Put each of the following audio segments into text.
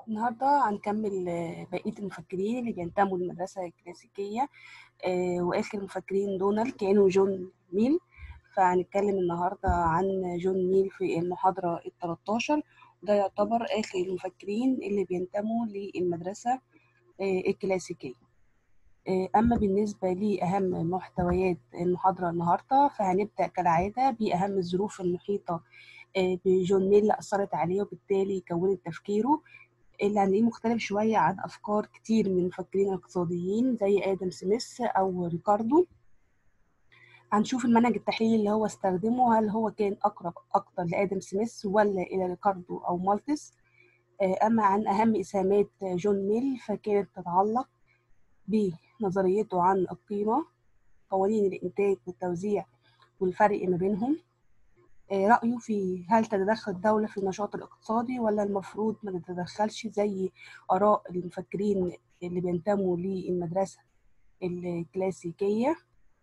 النهاردة هنكمل آه، بقية المفكرين اللي بينتموا للمدرسة الكلاسيكية آه، وآخر المفكرين دول كانوا جون ميل فهنتكلم النهاردة عن جون ميل في المحاضرة التلاتاشر وده يعتبر آخر المفكرين اللي بينتموا للمدرسة آه، الكلاسيكية أما بالنسبة لأهم محتويات المحاضرة النهاردة فهنبدأ كالعادة بأهم الظروف المحيطة بجون ميل اللي أثرت عليه وبالتالي كونت تفكيره اللي هنلاقيه مختلف شوية عن أفكار كتير من المفكرين الاقتصاديين زي آدم سميث أو ريكاردو هنشوف المنهج التحليلي اللي هو استخدمه هل هو كان أقرب أكتر لآدم سميث ولا إلى ريكاردو أو مالتس أما عن أهم إسهامات جون ميل فكانت تتعلق بنظريته عن القيمة قوانين الإنتاج والتوزيع والفرق ما بينهم رأيه في هل تتدخل الدولة في النشاط الاقتصادي ولا المفروض ما تتدخلش زي آراء المفكرين اللي بينتموا للمدرسة الكلاسيكية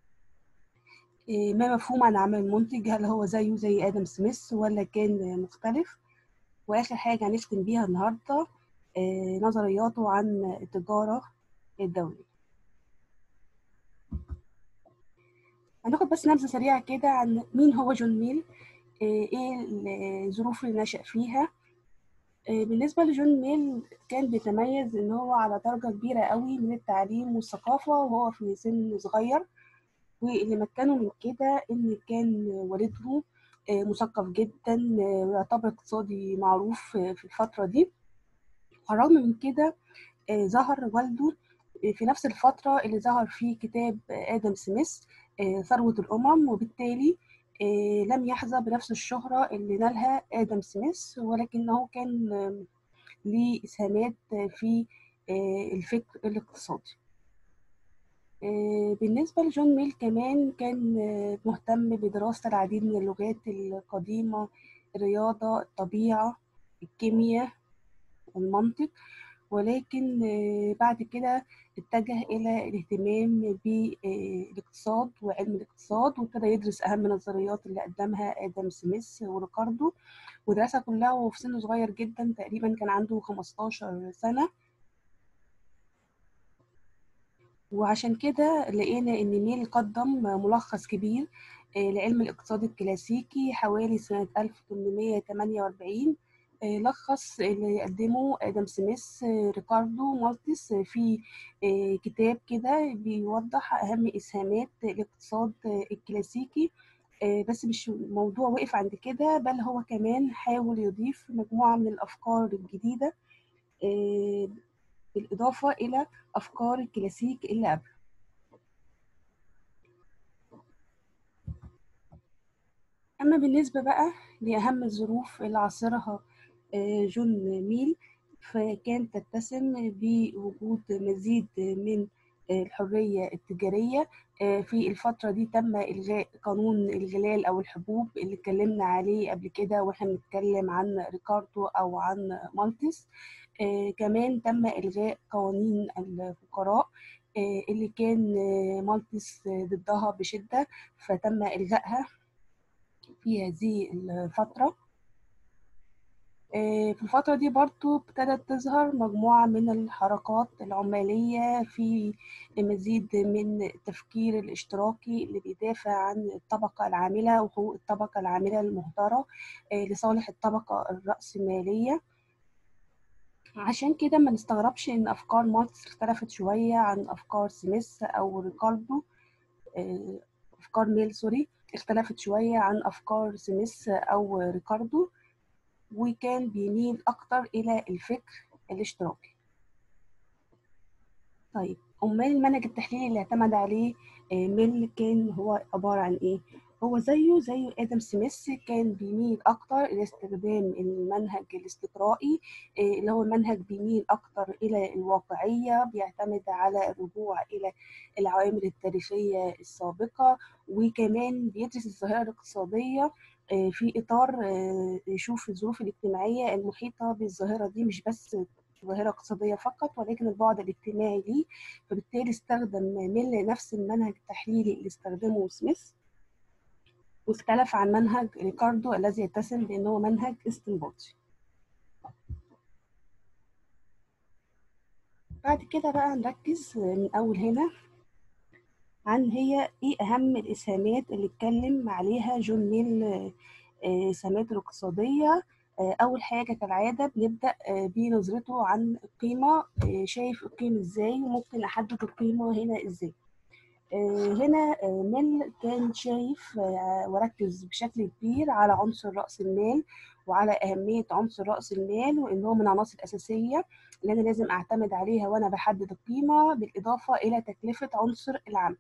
ما مفهوم عن عمل المنتج هل هو زيه زي آدم سميث ولا كان مختلف وآخر حاجة هنختم بيها النهاردة نظرياته عن التجارة الدولية هناخد بس نبذة سريعة كده عن مين هو جون ميل ايه الظروف اللي نشأ فيها بالنسبة لجون ميل كان بيتميز ان هو على درجة كبيرة قوي من التعليم والثقافة وهو في سن صغير واللي مكنه من كده ان كان والده مثقف جدا ويعتبر اقتصادي معروف في الفترة دي على الرغم من كده ظهر والده في نفس الفترة اللي ظهر فيه كتاب آدم سميث ثروة الأمم وبالتالي لم يحظى بنفس الشهرة اللي نالها آدم سميث ولكنه كان ليه إسهامات في الفكر الاقتصادي بالنسبة لجون ميل كمان كان مهتم بدراسة العديد من اللغات القديمة الرياضة الطبيعة الكيمياء المنطق ولكن بعد كده اتجه إلى الاهتمام بالاقتصاد وعلم الاقتصاد وابتدى يدرس أهم النظريات اللي قدمها آدم سميث وريكاردو ودرسها كلها وهو في سن صغير جدا تقريبا كان عنده 15 سنة وعشان كده لقينا إن ميل قدم ملخص كبير لعلم الاقتصاد الكلاسيكي حوالي سنة 1848 لخص اللي قدمه ادم سميث ريكاردو مالتس في كتاب كده بيوضح اهم اسهامات الاقتصاد الكلاسيكي بس مش موضوع وقف عند كده بل هو كمان حاول يضيف مجموعه من الافكار الجديده بالاضافه الى افكار الكلاسيك اللي قبل اما بالنسبه بقى لاهم الظروف اللي عاصرها جون ميل فكانت تتسم بوجود مزيد من الحرية التجارية في الفترة دي تم إلغاء قانون الغلال أو الحبوب اللي اتكلمنا عليه قبل كده وإحنا بنتكلم عن ريكاردو أو عن مالتس كمان تم إلغاء قوانين الفقراء اللي كان مالتس ضدها بشدة فتم إلغائها في هذه الفترة في الفترة دي برضو ابتدت تظهر مجموعة من الحركات العمالية في مزيد من التفكير الاشتراكي اللي بيدافع عن الطبقة العاملة وحقوق الطبقة العاملة المهدرة لصالح الطبقة الرأسمالية عشان كده ما نستغربش ان افكار ماركس اختلفت شوية عن افكار سميث او ريكاردو افكار ميل سوري اختلفت شوية عن افكار سميث او ريكاردو وكان بيميل أكتر إلى الفكر الاشتراكي طيب أمال المنهج التحليلي اللي اعتمد عليه ميل كان هو عبارة عن إيه؟ هو زيه زي آدم سميث كان بيميل أكتر إلى استخدام المنهج الاستقرائي اللي هو منهج بيميل أكتر إلى الواقعية بيعتمد على الرجوع إلى العوامل التاريخية السابقة وكمان بيدرس الظاهرة الاقتصادية في اطار يشوف الظروف الاجتماعيه المحيطه بالظاهره دي مش بس ظاهره اقتصاديه فقط ولكن البعد الاجتماعي ليه فبالتالي استخدم ميل نفس المنهج التحليلي اللي استخدمه سميث واختلف عن منهج ريكاردو الذي يتسم بانه منهج استنباطي بعد كده بقى نركز من أول هنا عن هي إيه أهم الإسهامات اللي اتكلم عليها جون ميل إسهامات الاقتصادية أول حاجة كالعادة بنبدأ بنظرته عن القيمة شايف القيمة إزاي وممكن أحدد القيمة هنا إزاي هنا ميل كان شايف وركز بشكل كبير على عنصر رأس المال وعلى أهمية عنصر رأس المال وإن هو من العناصر الأساسية اللي أنا لازم أعتمد عليها وأنا بحدد القيمة بالإضافة إلى تكلفة عنصر العمل.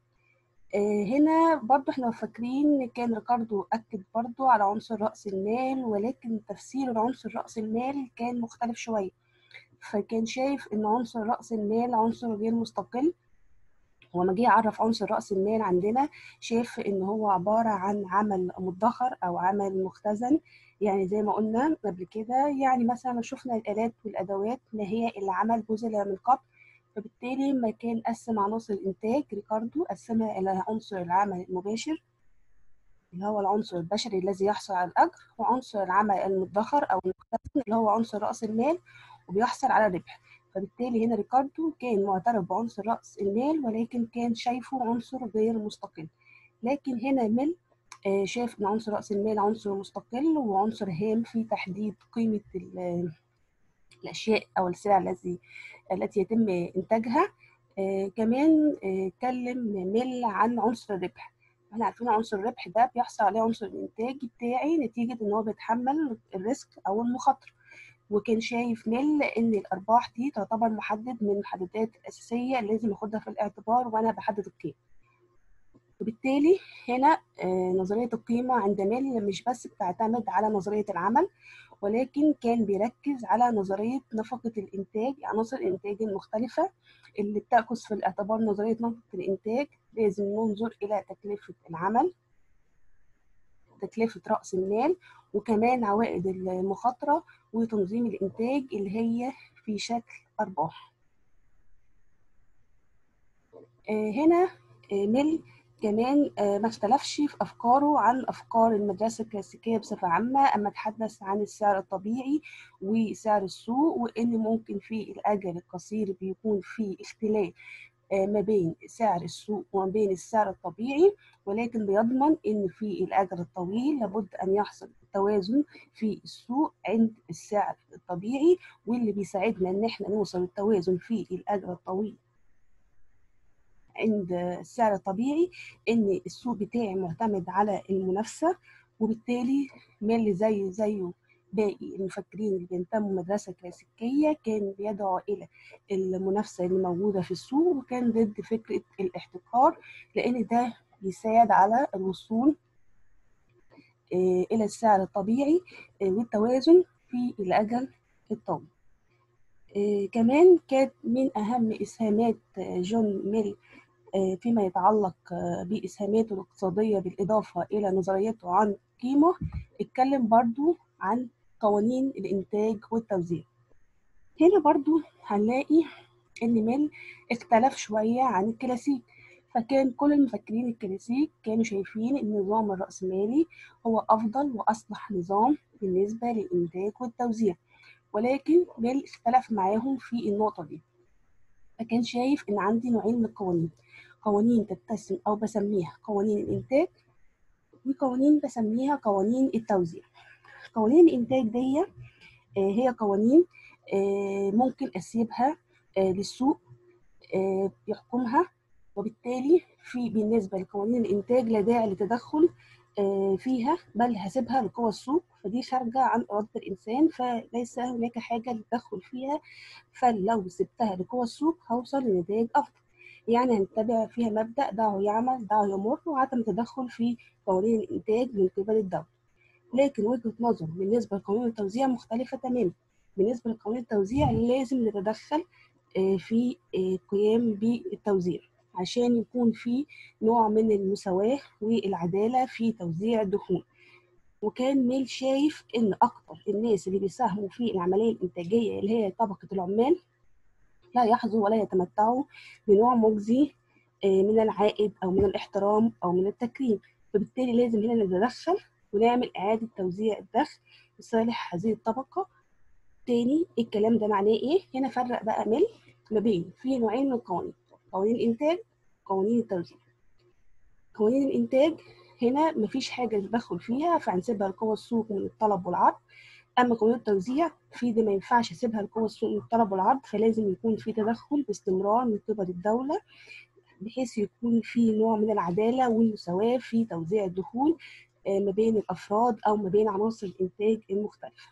هنا برضو احنا فاكرين كان ريكاردو أكد برضو على عنصر رأس المال ولكن تفسير عنصر رأس المال كان مختلف شوية فكان شايف إن عنصر رأس المال عنصر غير مستقل ولما جه يعرف عنصر رأس المال عندنا شاف إن هو عبارة عن عمل مدخر أو عمل مختزن يعني زي ما قلنا قبل كده يعني مثلا شفنا الآلات والأدوات ما هي اللي عمل بذل من قبل فبالتالي ما كان قسم عناصر الإنتاج ريكاردو قسمها إلى عنصر العمل المباشر اللي هو العنصر البشري الذي يحصل على الأجر وعنصر العمل المدخر أو المختزن اللي هو عنصر رأس المال وبيحصل على الربح فبالتالي هنا ريكاردو كان معترف بعنصر رأس المال ولكن كان شايفه عنصر غير مستقل لكن هنا ميل شاف ان عنصر رأس المال عنصر مستقل وعنصر هام في تحديد قيمة الأشياء أو السلع التي التي يتم إنتاجها كمان اتكلم ميل عن عنصر الربح احنا عارفين عنصر الربح ده بيحصل عليه عنصر الإنتاج بتاعي نتيجة إن هو بيتحمل الريسك أو المخاطرة وكان شايف ميل ان الارباح دي تعتبر محدد من المحددات الاساسيه اللي لازم اخدها في الاعتبار وانا بحدد القيمه وبالتالي هنا نظريه القيمه عند ميل مش بس بتعتمد على نظريه العمل ولكن كان بيركز على نظريه نفقه الانتاج عناصر الانتاج المختلفه اللي بتاخذ في الاعتبار نظريه نفقه الانتاج لازم ننظر الى تكلفه العمل تكلفه راس المال وكمان عوائد المخاطره وتنظيم الإنتاج اللي هي في شكل أرباح هنا ميل كمان ما اختلفش في أفكاره عن أفكار المدرسة الكلاسيكية بصفة عامة أما تحدث عن السعر الطبيعي وسعر السوق وإن ممكن في الأجل القصير بيكون في اختلاف ما بين سعر السوق وما بين السعر الطبيعي ولكن بيضمن ان في الاجل الطويل لابد ان يحصل توازن في السوق عند السعر الطبيعي واللي بيساعدنا ان احنا نوصل للتوازن في الاجل الطويل عند السعر الطبيعي ان السوق بتاعي معتمد على المنافسه وبالتالي مال زي زيه باقي المفكرين اللي بينتموا مدرسة كلاسيكية كان بيدعو إلى المنافسة اللي موجودة في السوق وكان ضد فكرة الاحتكار لأن ده بيساعد على الوصول إلى السعر الطبيعي والتوازن في الأجل الطويل كمان كانت من أهم إسهامات جون ميل فيما يتعلق بإسهاماته الاقتصادية بالإضافة إلى نظريته عن قيمة اتكلم برضو عن قوانين الإنتاج والتوزيع هنا برضو هنلاقي إن ميل اختلف شوية عن الكلاسيك فكان كل المفكرين الكلاسيك كانوا شايفين إن النظام الرأسمالي هو أفضل وأصلح نظام بالنسبة للإنتاج والتوزيع ولكن ميل اختلف معاهم في النقطة دي فكان شايف إن عندي نوعين من القوانين قوانين تتسم أو بسميها قوانين الإنتاج وقوانين بسميها قوانين التوزيع قوانين الإنتاج دي هي قوانين ممكن أسيبها للسوق يحكمها وبالتالي في بالنسبة لقوانين الإنتاج لا داعي للتدخل فيها بل هسيبها لقوى السوق فدي خارجة عن إرادة الإنسان فليس هناك حاجة للتدخل فيها فلو سبتها لقوى السوق هوصل لنتائج أفضل يعني هنتبع فيها مبدأ دعه يعمل دعه يمر وعدم التدخل في قوانين الإنتاج من قبل الدولة لكن وجهة نظر بالنسبة لقانون التوزيع مختلفة تماما بالنسبة لقانون التوزيع لازم نتدخل في القيام بالتوزيع عشان يكون في نوع من المساواة والعدالة في توزيع الدخول وكان ميل شايف ان اكتر الناس اللي بيساهموا في العملية الانتاجية اللي هي طبقة العمال لا يحظوا ولا يتمتعوا بنوع مجزي من العائد او من الاحترام او من التكريم فبالتالي لازم هنا نتدخل ونعمل اعادة توزيع الدخل لصالح هذه الطبقة تاني الكلام ده معناه ايه هنا فرق بقى ميل ما بين في نوعين من القوانين قوانين الانتاج قوانين التوزيع قوانين الانتاج هنا مفيش حاجه تدخل فيها فهنسيبها لقوى السوق من الطلب والعرض اما قوانين التوزيع في دي ما ينفعش اسيبها لقوى السوق من الطلب والعرض فلازم يكون في تدخل باستمرار من قبل الدوله بحيث يكون في نوع من العداله والمساواه في توزيع الدخول ما بين الافراد او ما بين عناصر الانتاج المختلفه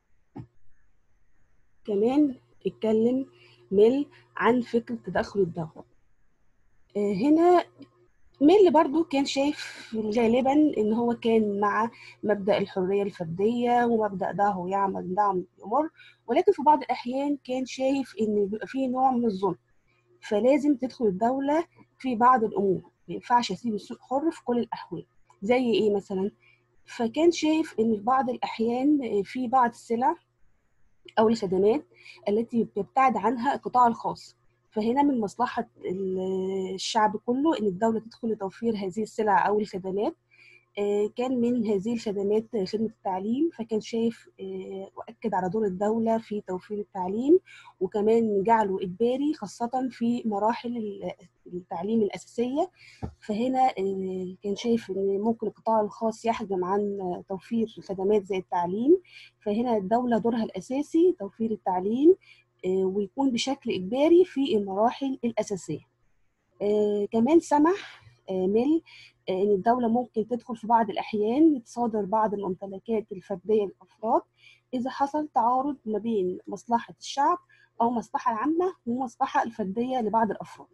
كمان اتكلم ميل عن فكره تدخل الدوله هنا ميل برضو كان شايف غالبا ان هو كان مع مبدا الحريه الفرديه ومبدا دعه يعمل دعم يمر ولكن في بعض الاحيان كان شايف ان بيبقى في نوع من الظلم فلازم تدخل الدوله في بعض الامور ما ينفعش اسيب السوق حر في كل الاحوال زي ايه مثلا فكان شايف ان في بعض الاحيان في بعض السلع او الخدمات التي بيبتعد عنها القطاع الخاص فهنا من مصلحة الشعب كله إن الدولة تدخل لتوفير هذه السلع أو الخدمات كان من هذه الخدمات خدمة التعليم فكان شايف وأكد على دور الدولة في توفير التعليم وكمان جعله إجباري خاصة في مراحل التعليم الأساسية فهنا كان شايف إن ممكن القطاع الخاص يحجم عن توفير خدمات زي التعليم فهنا الدولة دورها الأساسي توفير التعليم ويكون بشكل إجباري في المراحل الأساسية كمان سمح ميل ان الدوله ممكن تدخل في بعض الاحيان تصادر بعض الممتلكات الفرديه للافراد اذا حصل تعارض ما بين مصلحه الشعب او المصلحه العامه والمصلحه الفرديه لبعض الافراد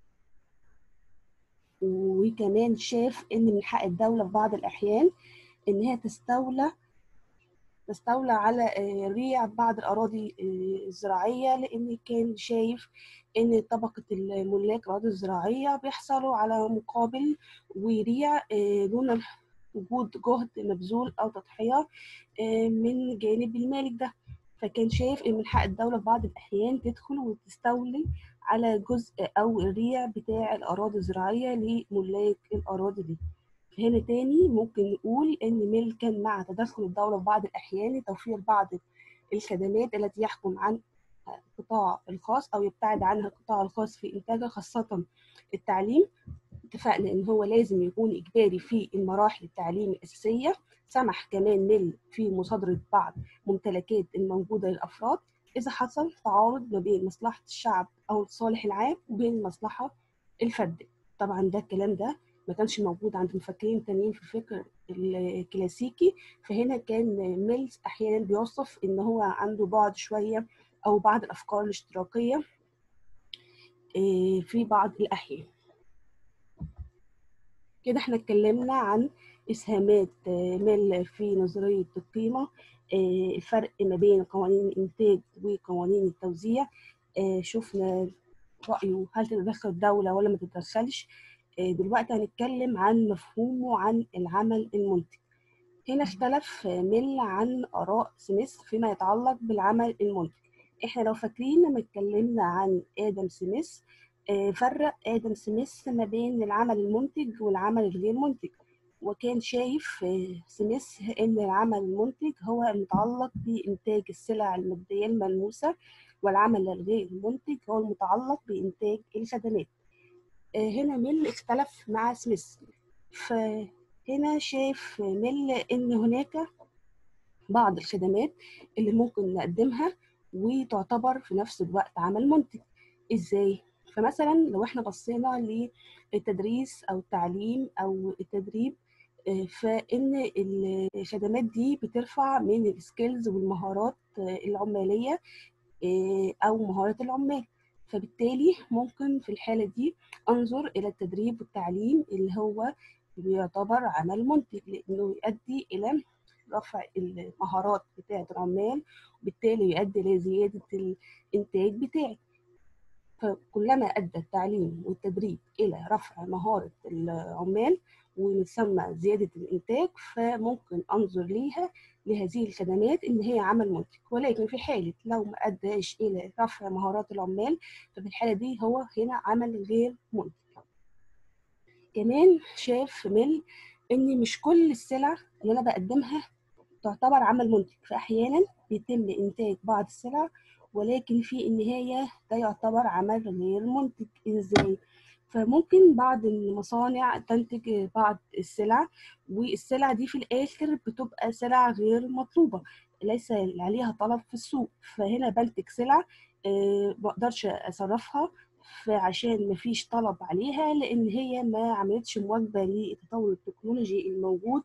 وكمان شاف ان من حق الدوله في بعض الاحيان ان هي تستولى تستولى على ريع بعض الاراضي الزراعيه لان كان شايف ان طبقه الملاك الاراضي الزراعيه بيحصلوا على مقابل وريع دون وجود جهد مبذول او تضحيه من جانب المالك ده فكان شايف ان من حق الدوله في بعض الاحيان تدخل وتستولي على جزء او الريع بتاع الاراضي الزراعيه لملاك الاراضي دي هنا تاني ممكن نقول ان ميل كان مع تدخل الدوله في بعض الاحيان لتوفير بعض الخدمات التي يحكم عن القطاع الخاص او يبتعد عنها القطاع الخاص في انتاجها خاصه التعليم اتفقنا ان هو لازم يكون اجباري في المراحل التعليم الاساسيه سمح كمان ميل في مصادره بعض ممتلكات الموجوده للافراد اذا حصل تعارض ما بين مصلحه الشعب او الصالح العام وبين المصلحه الفرديه طبعا ده الكلام ده ما كانش موجود عند مفكرين تانيين في الفكر الكلاسيكي فهنا كان ميلز احيانا بيوصف ان هو عنده بعد شويه او بعض الافكار الاشتراكيه في بعض الاحيان كده احنا اتكلمنا عن اسهامات ميل في نظريه القيمه الفرق ما بين قوانين الانتاج وقوانين التوزيع شفنا رايه هل تتدخل الدوله ولا ما تتدخلش دلوقتي هنتكلم عن مفهومه عن العمل المنتج هنا اختلف ميل عن آراء سميث فيما يتعلق بالعمل المنتج احنا لو فاكرين لما اتكلمنا عن آدم سميث فرق آدم سميث ما بين العمل المنتج والعمل الغير منتج وكان شايف سميث ان العمل المنتج هو المتعلق بإنتاج السلع المادية الملموسة والعمل الغير المنتج هو المتعلق بإنتاج الخدمات هنا ميل اختلف مع سميث فهنا شايف ميل ان هناك بعض الخدمات اللي ممكن نقدمها وتعتبر في نفس الوقت عمل منتج ازاي فمثلا لو احنا بصينا للتدريس او التعليم او التدريب فان الخدمات دي بترفع من السكيلز والمهارات العماليه او مهارات العمال فبالتالي ممكن في الحالة دي أنظر إلى التدريب والتعليم اللي هو بيعتبر عمل منتج لأنه يؤدي إلى رفع المهارات بتاعة العمال وبالتالي يؤدي إلى زيادة الإنتاج بتاعي فكلما أدى التعليم والتدريب إلى رفع مهارة العمال ومن ثم زيادة الإنتاج فممكن أنظر ليها لهذه الخدمات إن هي عمل منتج ولكن في حالة لو ما أداش إلى رفع مهارات العمال ففي الحالة دي هو هنا عمل غير منتج كمان شاف ميل إن مش كل السلع اللي أنا بقدمها تعتبر عمل منتج فأحيانا بيتم إنتاج بعض السلع ولكن في النهاية ده يعتبر عمل غير منتج ازاي فممكن بعض المصانع تنتج بعض السلع والسلع دي في الآخر بتبقى سلع غير مطلوبة ليس عليها طلب في السوق فهنا بنتج سلع آه، ما اقدرش اصرفها فعشان مفيش طلب عليها لان هي ما عملتش مواكبه للتطور التكنولوجي الموجود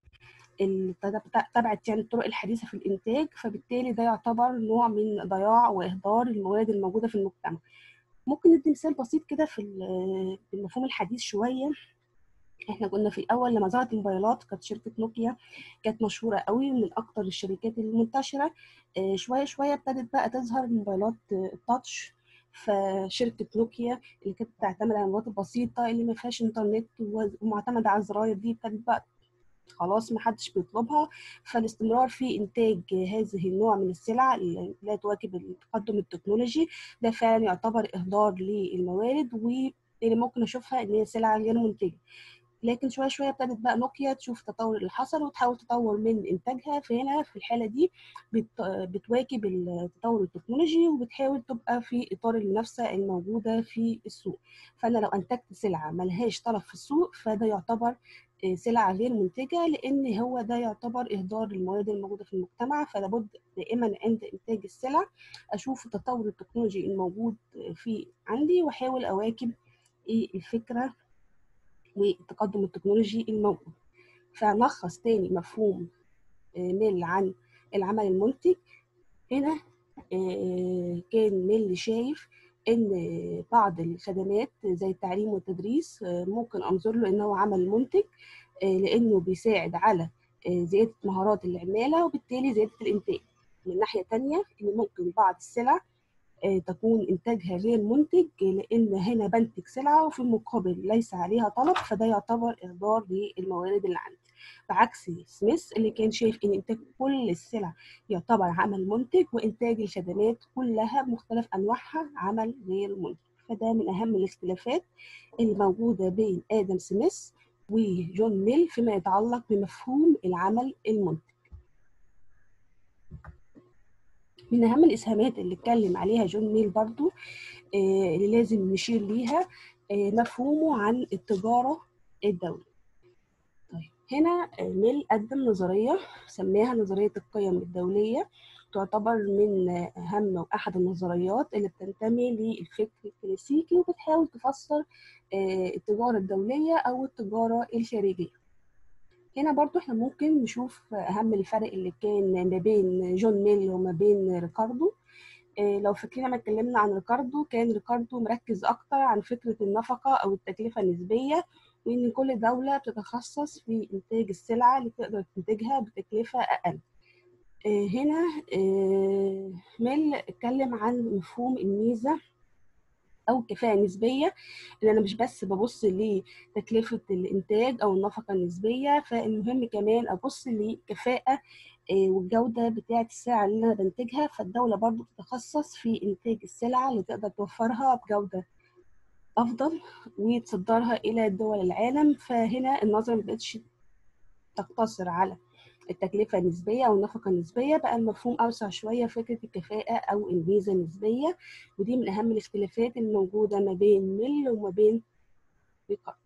تبعت يعني الطرق الحديثه في الانتاج فبالتالي ده يعتبر نوع من ضياع واهدار الموارد الموجوده في المجتمع ممكن ندي مثال بسيط كده في المفهوم الحديث شويه احنا كنا في الاول لما ظهرت الموبايلات كانت شركه نوكيا كانت مشهوره قوي من اكتر الشركات المنتشره آه، شويه شويه ابتدت بقى تظهر الموبايلات التاتش فشركه نوكيا اللي كانت بتعتمد على الموبايلات البسيطه اللي ما فيهاش انترنت ومعتمده على الزراير دي ابتدت بقى خلاص ما حدش بيطلبها فالاستمرار في انتاج هذه النوع من السلع اللي لا تواكب التقدم التكنولوجي ده فعلا يعتبر اهدار للموارد وبالتالي ممكن اشوفها ان هي سلعه غير منتجه لكن شويه شويه ابتدت بقى نوكيا تشوف التطور اللي حصل وتحاول تطور من انتاجها فهنا في الحاله دي بت... بتواكب التطور التكنولوجي وبتحاول تبقى في اطار المنافسه الموجوده في السوق فانا لو انتجت سلعه ملهاش طلب في السوق فده يعتبر سلع غير منتجه لان هو ده يعتبر اهدار الموارد الموجوده في المجتمع فلابد دائما عند انتاج السلع اشوف التطور التكنولوجي الموجود في عندي واحاول اواكب ايه الفكره والتقدم التكنولوجي الموجود فنلخص تاني مفهوم ميل عن العمل المنتج هنا كان ميل شايف ان بعض الخدمات زي التعليم والتدريس ممكن انظر له انه عمل منتج لانه بيساعد على زياده مهارات العماله وبالتالي زياده الانتاج من ناحيه تانية ان ممكن بعض السلع تكون انتاجها غير منتج لان هنا بنتج سلعه وفي المقابل ليس عليها طلب فده يعتبر اهدار للموارد اللي عندي بعكس سميث اللي كان شايف ان انتاج كل السلع يعتبر عمل منتج وانتاج الخدمات كلها بمختلف انواعها عمل غير منتج فده من اهم الاختلافات اللي موجوده بين ادم سميث وجون ميل فيما يتعلق بمفهوم العمل المنتج من اهم الاسهامات اللي اتكلم عليها جون ميل برضو آه اللي لازم نشير ليها آه مفهومه عن التجاره الدوليه طيب هنا ميل قدم نظريه سماها نظريه القيم الدوليه تعتبر من اهم واحد النظريات اللي بتنتمي للفكر الكلاسيكي وبتحاول تفسر آه التجاره الدوليه او التجاره الخارجيه هنا برضو احنا ممكن نشوف اهم الفرق اللي كان ما بين جون ميل وما بين ريكاردو إيه لو فاكرين لما اتكلمنا عن ريكاردو كان ريكاردو مركز اكتر عن فكره النفقه او التكلفه النسبيه وان كل دوله بتتخصص في انتاج السلعه اللي تقدر تنتجها بتكلفه اقل إيه هنا إيه ميل اتكلم عن مفهوم الميزه او كفاءه نسبيه ان انا مش بس ببص لتكلفه الانتاج او النفقه النسبيه فالمهم كمان ابص لكفاءه والجوده بتاعه السلعه اللي انا بنتجها فالدوله برضو بتتخصص في انتاج السلعه اللي تقدر توفرها بجوده افضل وتصدرها الى دول العالم فهنا النظره ما بقتش تقتصر على التكلفة النسبية أو النفقة النسبية بقى المفهوم أوسع شوية فكرة الكفاءة أو الميزة النسبية ودي من أهم الاختلافات الموجودة ما بين ميل وما بين ريكارد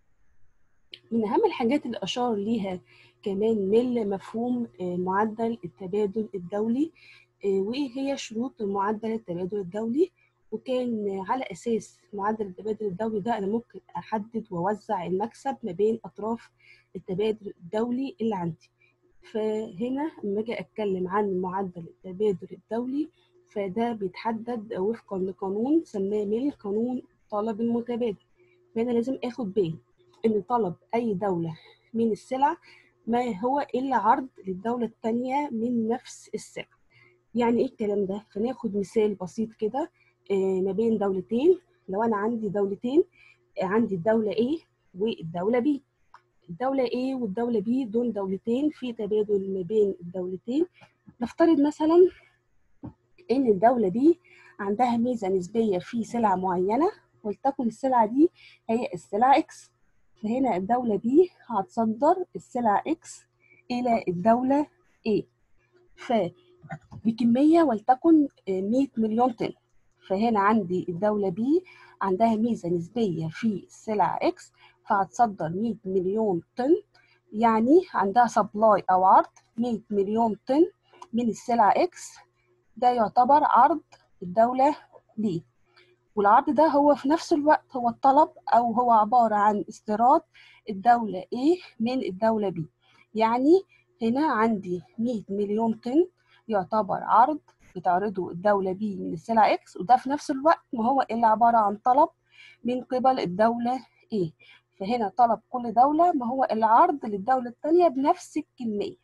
من أهم الحاجات اللي أشار ليها كمان ميل مفهوم معدل التبادل الدولي وإيه هي شروط معدل التبادل الدولي وكان على أساس معدل التبادل الدولي ده أنا ممكن أحدد وأوزع المكسب ما بين أطراف التبادل الدولي اللي عندي فهنا لما اجي اتكلم عن معدل التبادل الدولي فده بيتحدد وفقا لقانون سماه ميل قانون الطلب المتبادل فهنا لازم اخد بالي ان طلب اي دوله من السلع ما هو الا عرض للدوله الثانيه من نفس السلع يعني ايه الكلام ده فناخد مثال بسيط كده ما بين دولتين لو انا عندي دولتين عندي الدوله A والدوله B الدولة A والدولة B دول دولتين في تبادل ما بين الدولتين نفترض مثلا إن الدولة B عندها ميزة نسبية في سلعة معينة ولتكن السلعة دي هي السلعة X فهنا الدولة B هتصدر السلعة X إلى الدولة A بكمية ولتكن 100 مليون طن فهنا عندي الدولة بي عندها ميزة نسبية في السلع إكس فهتصدر 100 مليون طن يعني عندها سبلاي أو عرض 100 مليون طن من السلع إكس ده يعتبر عرض الدولة بي والعرض ده هو في نفس الوقت هو الطلب أو هو عبارة عن استيراد الدولة A من الدولة B يعني هنا عندي 100 مليون طن يعتبر عرض بتعرضه الدولة B من السلع X وده في نفس الوقت ما هو إلا عبارة عن طلب من قبل الدولة A فهنا طلب كل دولة ما هو العرض للدولة الثانية بنفس الكمية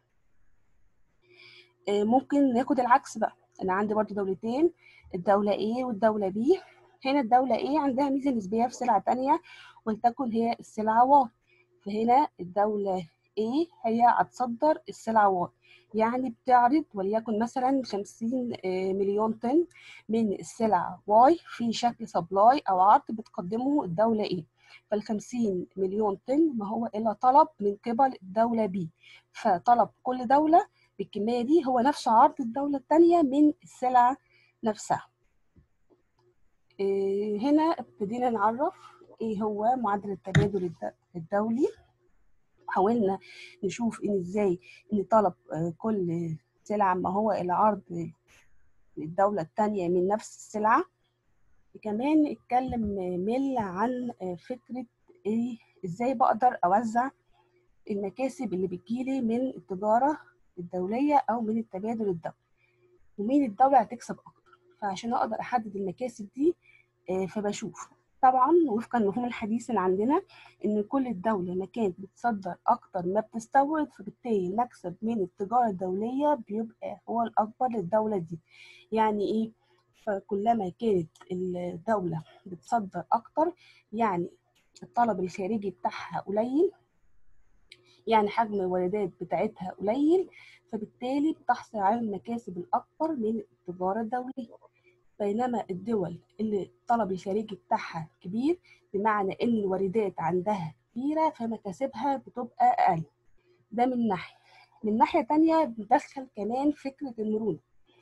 ممكن ناخد العكس بقى أنا عندي برضو دولتين الدولة A والدولة B هنا الدولة A عندها ميزة نسبية في سلعة تانية ولتكن هي السلعة Y فهنا الدولة A هي هتصدر السلعة Y يعني بتعرض وليكن مثلا 50 مليون طن من السلع Y في شكل سبلاي أو عرض بتقدمه الدولة A فال 50 مليون طن ما هو إلا طلب من قبل الدولة B فطلب كل دولة بالكمية دي هو نفس عرض الدولة الثانية من السلعة نفسها هنا ابتدينا نعرف ايه هو معدل التبادل الدولي حاولنا نشوف ان ازاي ان طلب كل سلعة ما هو العرض للدولة الثانية من نفس السلعة كمان اتكلم ميل عن فكرة ايه ازاي بقدر اوزع المكاسب اللي بتجيلي من التجارة الدولية او من التبادل الدولي ومين الدولة هتكسب اكتر فعشان اقدر احدد المكاسب دي فبشوف طبعا وفقا للمفهوم الحديث اللي عندنا ان كل الدوله ما كانت بتصدر اكتر ما بتستورد فبالتالي المكسب من التجاره الدوليه بيبقى هو الاكبر للدوله دي يعني ايه فكلما كانت الدوله بتصدر اكتر يعني الطلب الخارجي بتاعها قليل يعني حجم الواردات بتاعتها قليل فبالتالي بتحصل على المكاسب الاكبر من التجاره الدوليه بينما الدول اللي الطلب الخارجي بتاعها كبير بمعنى ان الواردات عندها كبيرة فمكاسبها بتبقى أقل ده من ناحية من ناحية تانية بندخل كمان فكرة المرونة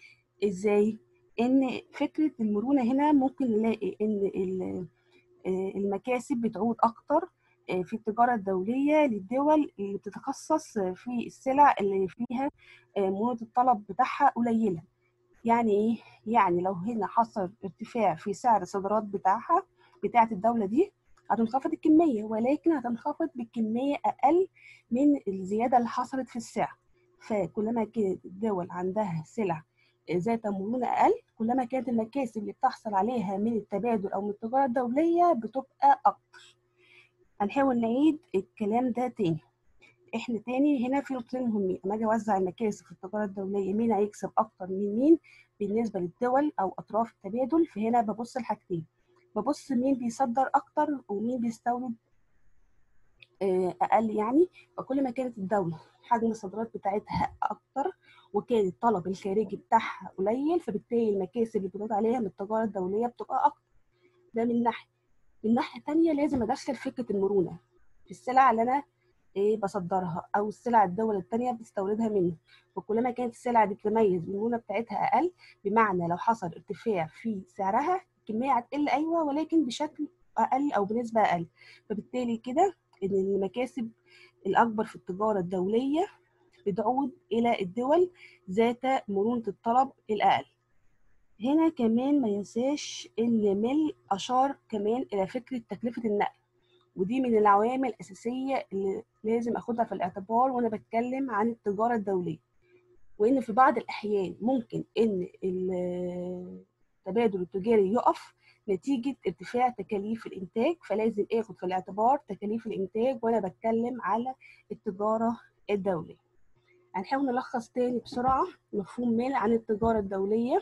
ازاي؟ ان فكرة المرونة هنا ممكن نلاقي ان المكاسب بتعود اكتر في التجارة الدولية للدول اللي بتتخصص في السلع اللي فيها مرونة الطلب بتاعها قليلة يعني ايه؟ يعني لو هنا حصل ارتفاع في سعر الصادرات بتاعها بتاعة الدولة دي هتنخفض الكمية ولكن هتنخفض بكمية أقل من الزيادة اللي حصلت في السعر فكلما كانت الدول عندها سلع ذات مرونة أقل كلما كانت المكاسب اللي بتحصل عليها من التبادل أو من التجارة الدولية بتبقى أكتر هنحاول نعيد الكلام ده تاني احنا تاني هنا في نقطتين مهمين اما اجي اوزع المكاسب في التجاره الدوليه مين هيكسب اكتر من مين بالنسبه للدول او اطراف التبادل فهنا ببص لحاجتين ببص مين بيصدر اكتر ومين بيستورد اقل يعني فكل ما كانت الدوله حجم الصادرات بتاعتها اكتر وكان الطلب الخارجي بتاعها قليل فبالتالي المكاسب اللي بتعود عليها من التجاره الدوليه بتبقى اكتر ده من ناحيه من ناحيه تانية لازم ادخل فكره المرونه في السلع اللي انا ايه بصدرها او السلع الدول التانية بتستوردها مني وكلما كانت السلع دي بتتميز المرونه بتاعتها اقل بمعنى لو حصل ارتفاع في سعرها الكميه هتقل ايوه ولكن بشكل اقل او بنسبه اقل فبالتالي كده ان المكاسب الاكبر في التجاره الدوليه بتعود الى الدول ذات مرونه الطلب الاقل هنا كمان ما ينساش ان ميل اشار كمان الى فكره تكلفه النقل ودي من العوامل الأساسية اللي لازم أخدها في الاعتبار وأنا بتكلم عن التجارة الدولية وإن في بعض الأحيان ممكن إن التبادل التجاري يقف نتيجة ارتفاع تكاليف الإنتاج فلازم آخد في الاعتبار تكاليف الإنتاج وأنا بتكلم على التجارة الدولية هنحاول نلخص تاني بسرعة مفهوم ميل عن التجارة الدولية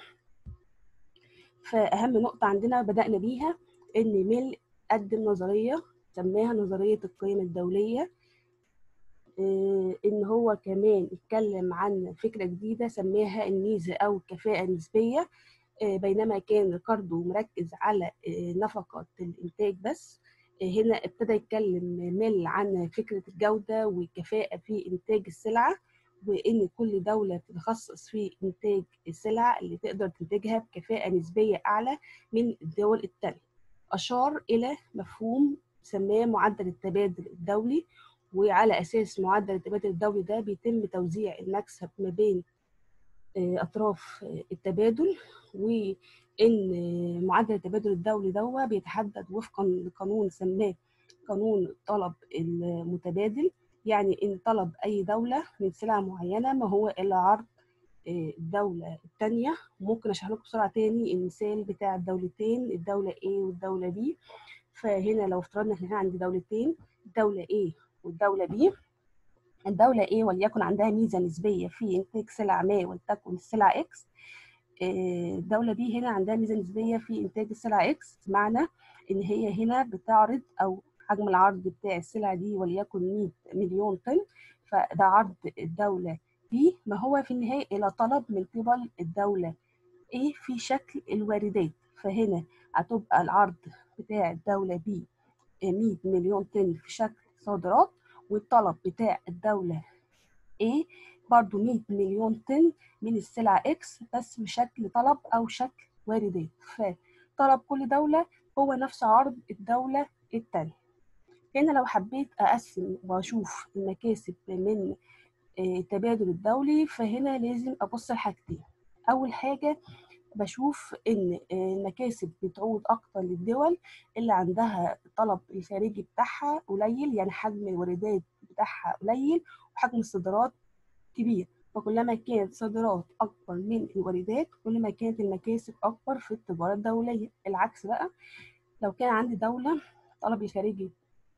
فأهم نقطة عندنا بدأنا بيها إن ميل قدم نظرية سماها نظرية القيم الدولية إن هو كمان اتكلم عن فكرة جديدة سماها الميزة أو الكفاءة النسبية بينما كان ريكاردو مركز على نفقة الإنتاج بس هنا ابتدى يتكلم ميل عن فكرة الجودة والكفاءة في إنتاج السلعة وإن كل دولة بتتخصص في إنتاج السلع اللي تقدر تنتجها بكفاءة نسبية أعلى من الدول التانية أشار إلى مفهوم سماه معدل التبادل الدولي وعلى أساس معدل التبادل الدولي ده بيتم توزيع المكسب ما بين أطراف التبادل وإن معدل التبادل الدولي ده بيتحدد وفقا لقانون سماه قانون الطلب المتبادل يعني إن طلب أي دولة من سلعة معينة ما هو إلا عرض الدولة التانية ممكن أشرح لكم بسرعة تاني المثال بتاع الدولتين الدولة A والدولة B فهنا لو افترضنا إن احنا عندي دولتين الدولة A والدولة B الدولة A وليكن عندها ميزة نسبية في إنتاج سلع ما ولتكن السلع X الدولة B هنا عندها ميزة نسبية في إنتاج السلع X معنى إن هي هنا بتعرض أو حجم العرض بتاع السلع دي وليكن 100 مليون طن فده عرض الدولة دي ما هو في النهاية إلى طلب من قبل الدولة إيه في شكل الواردات فهنا هتبقى العرض بتاع الدولة B 100 مليون طن في شكل صادرات والطلب بتاع الدولة A برضو 100 مليون طن من السلع X بس بشكل طلب أو شكل واردات فطلب كل دولة هو نفس عرض الدولة التانية هنا لو حبيت أقسم وأشوف المكاسب من التبادل الدولي فهنا لازم أبص لحاجتين أول حاجة بشوف إن المكاسب بتعود أكتر للدول اللي عندها الطلب الخارجي بتاعها قليل يعني حجم الواردات بتاعها قليل وحجم الصادرات كبير فكلما كانت الصادرات أكبر من الواردات كلما كانت المكاسب أكبر في التجارة الدولية العكس بقى لو كان عندي دولة الطلب الخارجي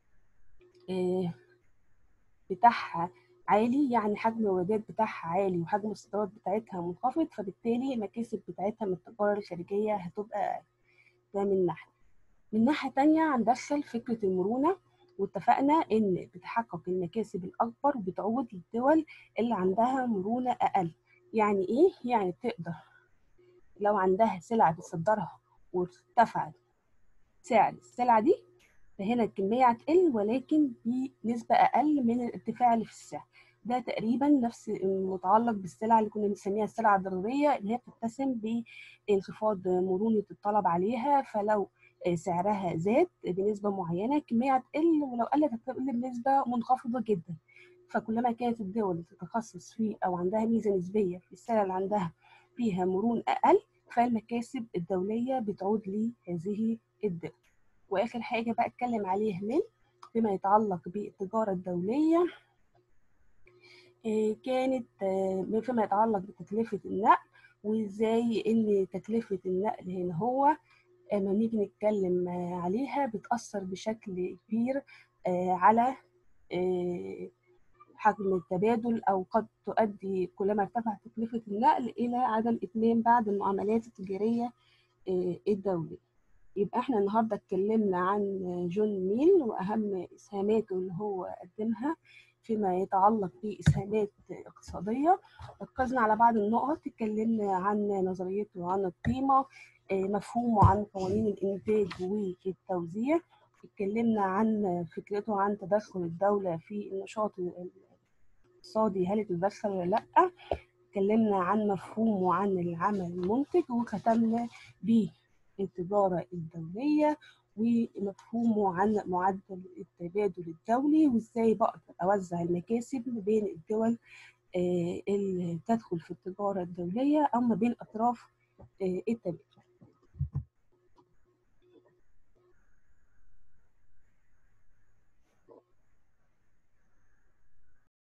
بتاعها عالي يعني حجم الواردات بتاعها عالي وحجم الصادرات بتاعتها منخفض فبالتالي المكاسب بتاعتها من التجارة الخارجية هتبقى ده من ناحية من ناحية تانية هندخل فكرة المرونة واتفقنا إن بتحقق المكاسب الأكبر وبتعود للدول اللي عندها مرونة أقل يعني إيه؟ يعني بتقدر لو عندها سلعة بتصدرها وارتفع سعر السلعة دي فهنا الكمية هتقل ولكن بنسبة أقل من الارتفاع اللي في السعر ده تقريبا نفس المتعلق بالسلع اللي كنا بنسميها السلع الضرورية اللي هي بتتسم بانخفاض مرونة الطلب عليها فلو سعرها زاد بنسبة معينة الكمية هتقل ولو قلت هتقل بنسبة منخفضة جدا فكلما كانت الدول تتخصص في أو عندها ميزة نسبية في السلع اللي عندها فيها مرونة أقل فالمكاسب الدولية بتعود لهذه الدول واخر حاجه بقى اتكلم عليها من فيما يتعلق بالتجاره الدوليه كانت فيما يتعلق بتكلفه النقل وازاي ان تكلفه النقل هنا هو لما نيجي نتكلم عليها بتاثر بشكل كبير على حجم التبادل او قد تؤدي كلما ارتفعت تكلفه النقل الى عدم اتمام بعض المعاملات التجاريه الدوليه يبقى احنا النهارده اتكلمنا عن جون ميل واهم اسهاماته اللي هو قدمها فيما يتعلق باسهامات اقتصاديه ركزنا على بعض النقط اتكلمنا عن نظريته عن القيمه مفهومه عن قوانين الانتاج والتوزيع اتكلمنا عن فكرته عن تدخل الدوله في النشاط الاقتصادي هل تتدخل ولا لا اتكلمنا عن مفهومه عن العمل المنتج وختمنا ب التجارة الدولية ومفهومه عن معدل التبادل الدولي وازاي بقدر اوزع المكاسب ما بين الدول اللي تدخل في التجارة الدولية او ما بين اطراف التبادل